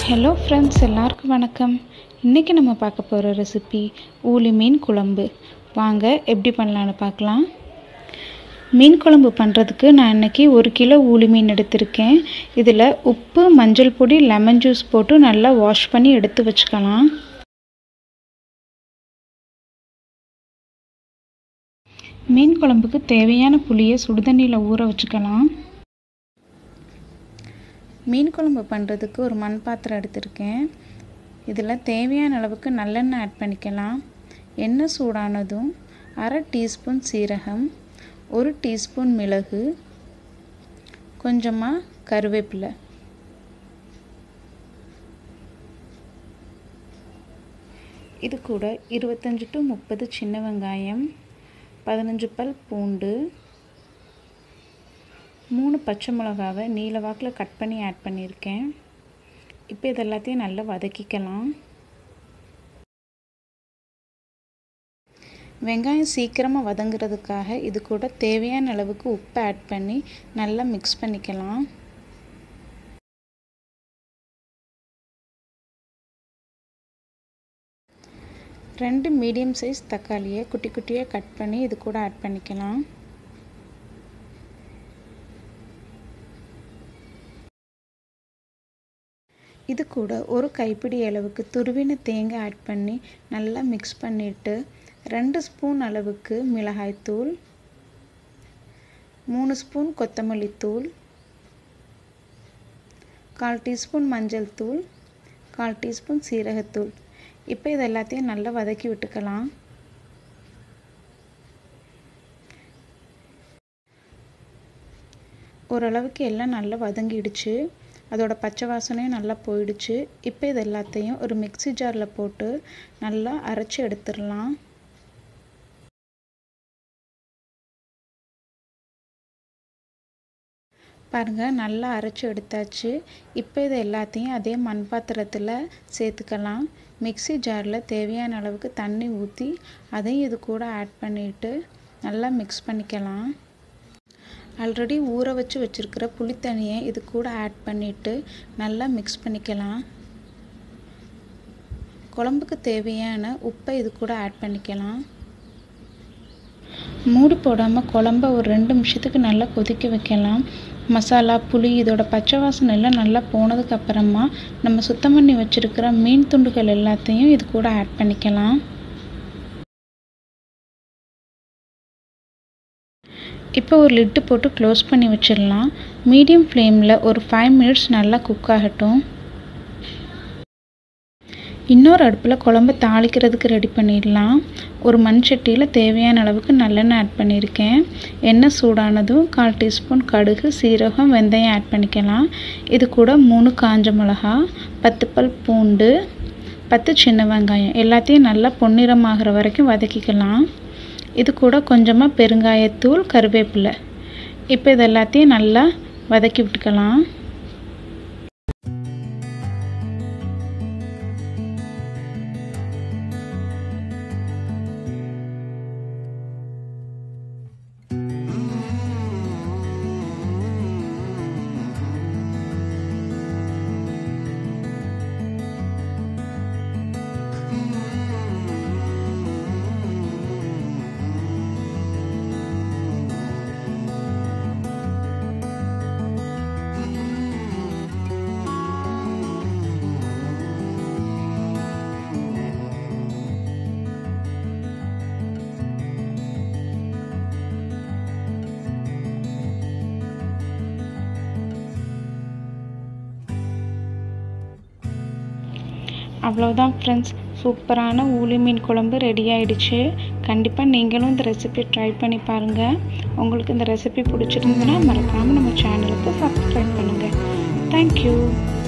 hello friends எல்லாருக்கும் வணக்கம் இன்றைக்கி நம்ம பார்க்க போகிற ரெசிபி ஊளி மீன் குழம்பு வாங்க எப்படி பண்ணலான்னு பார்க்கலாம் மீன் குழம்பு பண்ணுறதுக்கு நான் இன்றைக்கி ஒரு கிலோ ஊளி மீன் எடுத்திருக்கேன் இதில் உப்பு மஞ்சள் பொடி லெமன் ஜூஸ் போட்டு நல்லா வாஷ் பண்ணி எடுத்து வச்சுக்கலாம் மீன் குழம்புக்கு தேவையான புளியை சுடுதண்ணியில் ஊற வச்சுக்கலாம் மீன் குழம்பு பண்ணுறதுக்கு ஒரு மண் பாத்திரம் எடுத்திருக்கேன் இதில் தேவையான அளவுக்கு நல்லெண்ணெய் ஆட் பண்ணிக்கலாம் எண்ணெய் சூடானதும் அரை டீஸ்பூன் சீரகம் ஒரு டீஸ்பூன் மிளகு கொஞ்சமாக கருவேப்பிலை இது கூட இருபத்தஞ்சி டு முப்பது சின்ன வெங்காயம் பதினஞ்சு பல் பூண்டு மூணு பச்சை மிளகாவை நீல வாக்கில் கட் பண்ணி ஆட் பண்ணியிருக்கேன் இப்போ இது எல்லாத்தையும் நல்லா வதக்கிக்கலாம் வெங்காயம் சீக்கிரமாக வதங்குறதுக்காக இது கூட தேவையான அளவுக்கு உப்பை ஆட் பண்ணி நல்லா மிக்ஸ் பண்ணிக்கலாம் ரெண்டு மீடியம் சைஸ் தக்காளியை குட்டி குட்டியாக கட் பண்ணி இது கூட ஆட் பண்ணிக்கலாம் இது கூட ஒரு கைப்பிடி அளவுக்கு துருவின தேங்காய் ஆட் பண்ணி நல்லா மிக்ஸ் பண்ணிவிட்டு ரெண்டு ஸ்பூன் அளவுக்கு மிளகாய்த்தூள் மூணு ஸ்பூன் கொத்தமல்லி தூள் கால் டீஸ்பூன் மஞ்சள் தூள் கால் டீஸ்பூன் சீரகத்தூள் இப்போ இது எல்லாத்தையும் நல்லா வதக்கி விட்டுக்கலாம் ஓரளவுக்கு எல்லாம் நல்லா வதங்கிடுச்சு அதோட பச்சை வாசனையும் நல்லா போயிடுச்சு இப்போ இது எல்லாத்தையும் ஒரு மிக்சி ஜாரில் போட்டு நல்லா அரைச்சி எடுத்துடலாம் பாருங்கள் நல்லா அரைச்சி எடுத்தாச்சு இப்போ இது எல்லாத்தையும் அதே மண் பாத்திரத்தில் சேர்த்துக்கலாம் மிக்சி ஜாரில் தேவையான அளவுக்கு தண்ணி ஊற்றி அதையும் இது கூட ஆட் பண்ணிவிட்டு நல்லா மிக்ஸ் பண்ணிக்கலாம் ஆல்ரெடி ஊற வச்சு வச்சுருக்கிற புளித்தண்ணியை இது கூட ஆட் பண்ணிவிட்டு நல்லா மிக்ஸ் பண்ணிக்கலாம் குழம்புக்கு தேவையான உப்பை இது கூட ஆட் பண்ணிக்கலாம் மூடி போடாமல் குழம்ப ஒரு ரெண்டு நிமிஷத்துக்கு நல்லா கொதிக்க வைக்கலாம் மசாலா புளி இதோட பச்சை வாசனை எல்லாம் நல்லா போனதுக்கு அப்புறமா நம்ம சுத்தம் பண்ணி வச்சுருக்கிற மீன் துண்டுகள் எல்லாத்தையும் இது கூட ஆட் பண்ணிக்கலாம் இப்போ ஒரு லிட்டு போட்டு க்ளோஸ் பண்ணி வச்சிடலாம் மீடியம் ஃப்ளேமில் ஒரு ஃபைவ் மினிட்ஸ் நல்லா குக் ஆகட்டும் இன்னொரு அடுப்பில் குழம்பு தாளிக்கிறதுக்கு ரெடி பண்ணிடலாம் ஒரு மண் சட்டியில் தேவையான அளவுக்கு நல்லெண்ணெய் ஆட் பண்ணியிருக்கேன் எண்ணெய் சூடானதும் கால் டீஸ்பூன் கடுகு சீரகம் வெந்தயம் ஆட் பண்ணிக்கலாம் இது கூட மூணு காஞ்ச மிளகா பத்து பல் பூண்டு பத்து சின்ன வெங்காயம் எல்லாத்தையும் நல்லா பொன்னிறமாகிற வரைக்கும் வதக்கிக்கலாம் இது கூட கொஞ்சமாக பெருங்காயத்தூள் கருவேப்பிலை இப்போ இது எல்லாத்தையும் நல்லா வதக்கி விட்டுக்கலாம் அவ்வளோதான் ஃப்ரெண்ட்ஸ் சூப்பரான ஊளி மீன் குழம்பு ரெடி ஆயிடுச்சு கண்டிப்பாக நீங்களும் இந்த ரெசிபி ட்ரை பண்ணி பாருங்கள் உங்களுக்கு இந்த ரெசிபி பிடிச்சிருந்ததுன்னா மறக்காமல் நம்ம சேனலுக்கு சப்ஸ்கிரைப் பண்ணுங்கள் தேங்க்யூ